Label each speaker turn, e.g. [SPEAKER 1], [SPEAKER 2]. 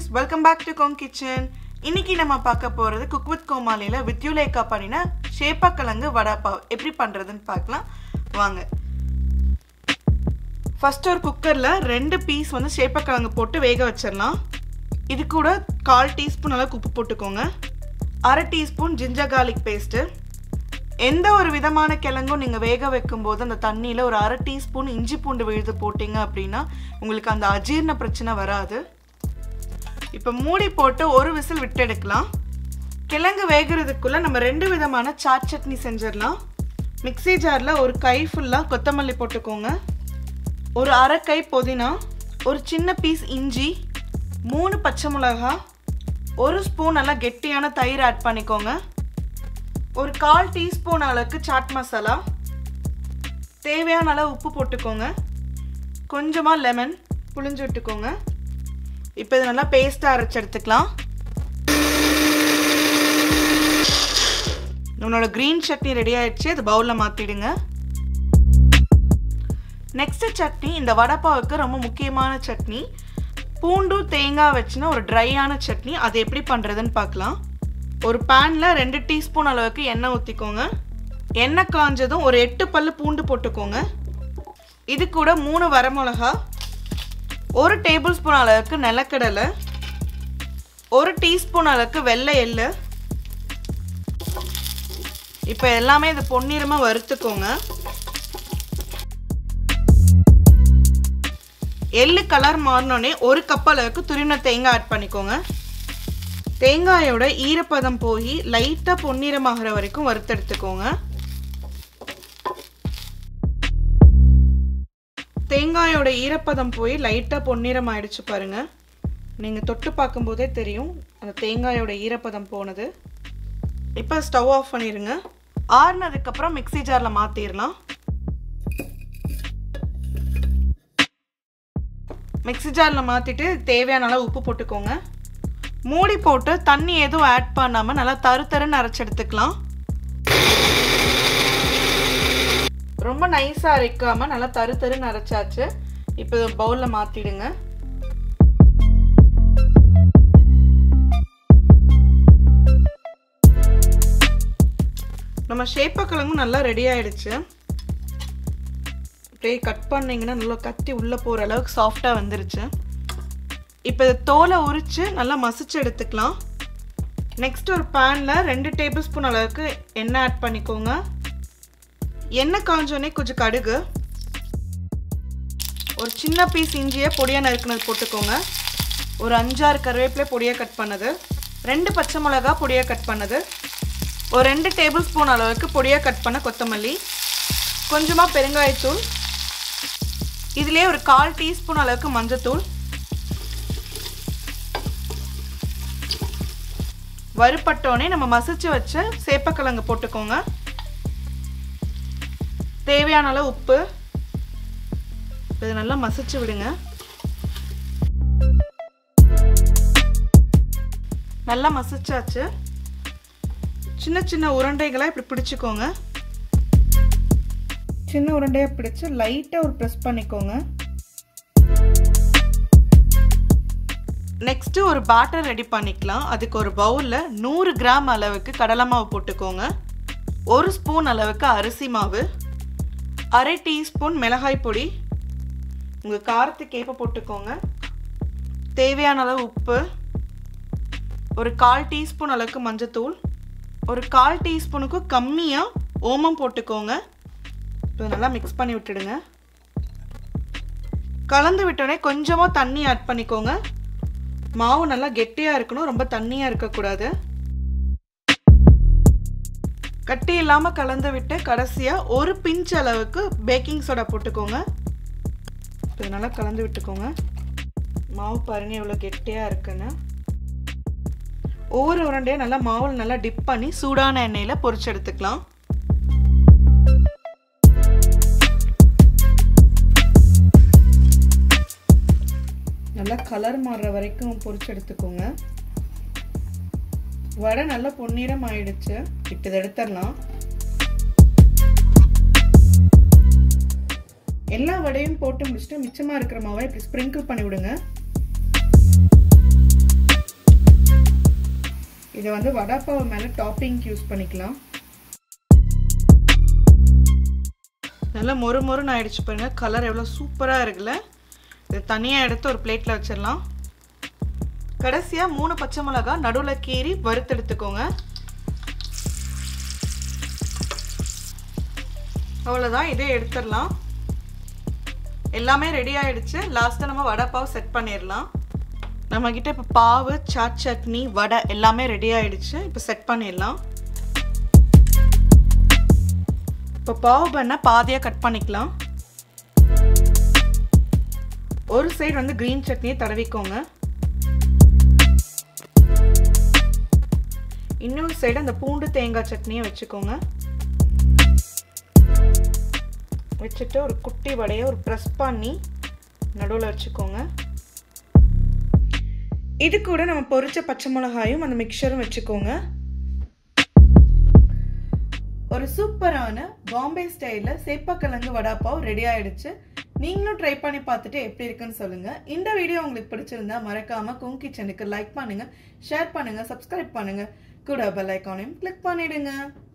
[SPEAKER 1] welcome back to கோங் kitchen இன்னைக்கு நம்ம பார்க்க போகிறது குக் வித் கோமாலியில் வித்யுலேக்கா பண்ணின ஷேப்பக்கிழங்கு வடாப்பாவ் எப்படி பண்ணுறதுன்னு பார்க்கலாம் வாங்க ஃபர்ஸ்ட் ஒரு குக்கரில் ரெண்டு பீஸ் வந்து ஷேப்பக்கிழங்கு போட்டு வேக வச்சிடலாம் இது கூட கால் டீஸ்பூன் அளவுக்கு உப்பு போட்டுக்கோங்க அரை டீஸ்பூன் ஜிஞ்சர் கார்லிக் பேஸ்ட்டு எந்த ஒரு விதமான கிழங்கும் நீங்கள் வேக வைக்கும்போது அந்த தண்ணியில் ஒரு அரை டீஸ்பூன் இஞ்சி பூண்டு விழுது போட்டிங்க அப்படின்னா உங்களுக்கு அந்த அஜீரண பிரச்சனை வராது இப்போ மூடி போட்டு ஒரு விசில் விட்டு எடுக்கலாம் கிழங்கு வேகிறதுக்குள்ளே நம்ம ரெண்டு விதமான சாட் சட்னி செஞ்சிடலாம் மிக்ஸி ஜாரில் ஒரு கை ஃபுல்லாக கொத்தமல்லி போட்டுக்கோங்க ஒரு அரை கை புதினா ஒரு சின்ன பீஸ் இஞ்சி மூணு பச்சை மிளகா ஒரு ஸ்பூன் நல்லா கெட்டியான தயிர் ஆட் பண்ணிக்கோங்க ஒரு கால் டீஸ்பூன் அளவுக்கு சாட் மசாலா தேவையான அளவு உப்பு போட்டுக்கோங்க கொஞ்சமாக லெமன் புளிஞ்சு விட்டுக்கோங்க இப்போ இது நல்லா பேஸ்ட்டாக அரைச்சி எடுத்துக்கலாம் நம்மளோட க்ரீன் சட்னி ரெடி ஆயிடுச்சு அது பவுலில் மாற்றிடுங்க நெக்ஸ்ட்டு சட்னி இந்த வடப்பாவுக்கு ரொம்ப முக்கியமான சட்னி பூண்டு தேங்காய் வச்சுன்னா ஒரு ட்ரையான சட்னி அது எப்படி பண்ணுறதுன்னு பார்க்கலாம் ஒரு பேனில் ரெண்டு டீஸ்பூன் அளவுக்கு எண்ணெய் ஊற்றிக்கோங்க எண்ணெய் காஞ்சதும் ஒரு எட்டு பல்லு பூண்டு போட்டுக்கோங்க இது கூட மூணு வரமிளகா ஒரு டேபிள் ஸ்பூன் அளவுக்கு நிலக்கடலை ஒரு டீஸ்பூன் அளவுக்கு வெள்ளை எள்ளு இப்போ எல்லாமே இது பொன்னிறமாக வறுத்துக்கோங்க எள்ளு கலர் மாறினோடனே ஒரு கப் அளவுக்கு துரின தேங்காய் ஆட் பண்ணிக்கோங்க தேங்காயோட ஈரப்பதம் போய் லைட்டாக பொன்னிறமாகிற வரைக்கும் வறுத்தெடுத்துக்கோங்க தேங்காயோட ஈரப்பதம் போய் லைட்டாக பொன்னிறம் ஆயிடுச்சு பாருங்க நீங்கள் தொட்டு பார்க்கும்போதே தெரியும் அந்த தேங்காயோட ஈரப்பதம் போனது இப்போ ஸ்டவ் ஆஃப் பண்ணிடுங்க ஆறுனதுக்கப்புறம் மிக்ஸி ஜாரில் மாற்றிடலாம் மிக்ஸி ஜாரில் மாற்றிட்டு தேவையான அளவு உப்பு போட்டுக்கோங்க மூடி போட்டு தண்ணி எதுவும் ஆட் பண்ணாமல் நல்லா தரு தருன்னு அரைச்சி எடுத்துக்கலாம் ரொம்ப நைஸாக அரைக்காமல் நல்லா தரு தருன்னு அரைச்சாச்சு இப்போ பவுலில் மாற்றிடுங்க நம்ம ஷேப்பக்கிழங்கும் நல்லா ரெடி ஆயிடுச்சு அப்படியே கட் பண்ணிங்கன்னா நல்லா கத்தி உள்ளே போகிற அளவுக்கு சாஃப்டாக வந்துருச்சு இப்போ இதை தோலை உரித்து நல்லா மசிச்சு எடுத்துக்கலாம் நெக்ஸ்ட் ஒரு பேனில் ரெண்டு டேபிள் ஸ்பூன் அளவுக்கு எண்ணெய் ஆட் பண்ணிக்கோங்க எண்ணெய் காஞ்சோடனே கொஞ்சம் கடுகு ஒரு சின்ன பீஸ் இஞ்சியை பொடியாக நறுக்குனது போட்டுக்கோங்க ஒரு அஞ்சாறு கருவேப்பிலை பொடியாக கட் பண்ணது ரெண்டு பச்சை மிளகா பொடியாக கட் பண்ணது ஒரு ரெண்டு டேபிள் ஸ்பூன் அளவுக்கு பொடியாக கட் பண்ண கொத்தமல்லி கொஞ்சமாக பெருங்காயத்தூள் இதுலேயே ஒரு கால் டீஸ்பூன் அளவுக்கு மஞ்சத்தூள் வறுப்பட்டோடனே நம்ம மசிச்சு வச்ச சேப்பக்கிழங்கு போட்டுக்கோங்க தேவையான அளவு உப்பு இது நல்லா மசிச்சு விடுங்க நல்லா மசிச்சாச்சு சின்ன சின்ன உருண்டைகளாக இப்படி பிடிச்சிக்கோங்க சின்ன உருண்டையாக பிடிச்சு லைட்டாக ஒரு ப்ரெஸ் பண்ணிக்கோங்க நெக்ஸ்ட்டு ஒரு பேட்டர் ரெடி பண்ணிக்கலாம் அதுக்கு ஒரு பவுலில் நூறு கிராம் அளவுக்கு கடலை மாவு போட்டுக்கோங்க ஒரு ஸ்பூன் அளவுக்கு அரிசி மாவு அரை டீஸ்பூன் மிளகாய் பொடி உங்கள் காரத்துக்கு ஏற்ப போட்டுக்கோங்க தேவையான அளவு உப்பு ஒரு கால் டீஸ்பூன் அளவுக்கு மஞ்சத்தூள் ஒரு கால் டீஸ்பூனுக்கு கம்மியாக ஓமம் போட்டுக்கோங்க இப்போ நல்லா மிக்ஸ் பண்ணி விட்டுடுங்க கலந்து விட்டோடனே கொஞ்சமாக தண்ணி ஆட் பண்ணிக்கோங்க மாவு நல்லா கெட்டியாக இருக்கணும் ரொம்ப தண்ணியாக இருக்கக்கூடாது கட்டி இல்லாமல் கலந்து விட்டு கடைசியாக ஒரு பிஞ்ச் அளவுக்கு பேக்கிங் சோடா போட்டுக்கோங்க இது நல்லா கலந்து விட்டுக்கோங்க மாவு பாருங்க எவ்வளோ கெட்டியாக இருக்குன்னு ஒவ்வொரு உருண்டையும் நல்லா மாவில் நல்லா டிப் பண்ணி சூடான எண்ணெயில் பொரிச்சு எடுத்துக்கலாம் நல்லா கலர் மாறுற வரைக்கும் பொரிச்சு எடுத்துக்கோங்க வடை நல்லா பொன்னிறம் ஆயிடுச்சு இப்போ இதை எடுத்துடலாம் எல்லா வடையும் போட்டு முடிச்சுட்டு மிச்சமாக இருக்கிற மாவை இப்படி ஸ்ப்ரிங்கிள் பண்ணி விடுங்க இதை வந்து வடாப்பாவை மேலே டாப்பிங் யூஸ் பண்ணிக்கலாம் நல்லா மொறு மொறுன்னு ஆயிடுச்சு பாருங்க கலர் எவ்வளோ சூப்பராக இருக்குல்ல இது தனியாக எடுத்து ஒரு பிளேட்டில் வச்சிடலாம் கடைசியாக மூணு பச்சை மிளகா நடுவில் கீறி வறுத்தெடுத்துக்கோங்க அவ்வளோதான் இதே எடுத்துடலாம் எல்லாமே ரெடி ஆயிடுச்சு லாஸ்ட்டாக நம்ம வடைப்பாவை செட் பண்ணிடலாம் நம்மக்கிட்ட இப்போ பாவு சாட் சட்னி வடை எல்லாமே ரெடி ஆயிடுச்சு இப்போ செட் பண்ணிடலாம் இப்போ பாவு பண்ண பாதியாக கட் பண்ணிக்கலாம் ஒரு சைடு வந்து க்ரீன் சட்னியை தடவிக்கோங்க இன்னொரு சைடு அந்த பூண்டு தேங்காய் சட்னியை வச்சுக்கோங்க வச்சுட்டு ஒரு குட்டி வடையை ஒரு ப்ரெஸ் பண்ணி நடுவில் வச்சுக்கோங்க இது கூட நம்ம பொரிச்ச பச்சை மிளகாயும் அந்த மிக்சரும் வச்சுக்கோங்க ஒரு சூப்பரான பாம்பே ஸ்டைலில் சேப்பக்கிழங்கு வடாப்பாவ் ரெடி ஆயிடுச்சு நீங்களும் ட்ரை பண்ணி பார்த்துட்டு எப்படி இருக்குன்னு சொல்லுங்க இந்த வீடியோ உங்களுக்கு பிடிச்சிருந்தா மறக்காம குங் கிச்சனுக்கு லைக் பண்ணுங்க ஷேர் பண்ணுங்க சப்ஸ்கிரைப் பண்ணுங்க கூட பெல் ஐக்கானையும் கிளிக் பண்ணிடுங்க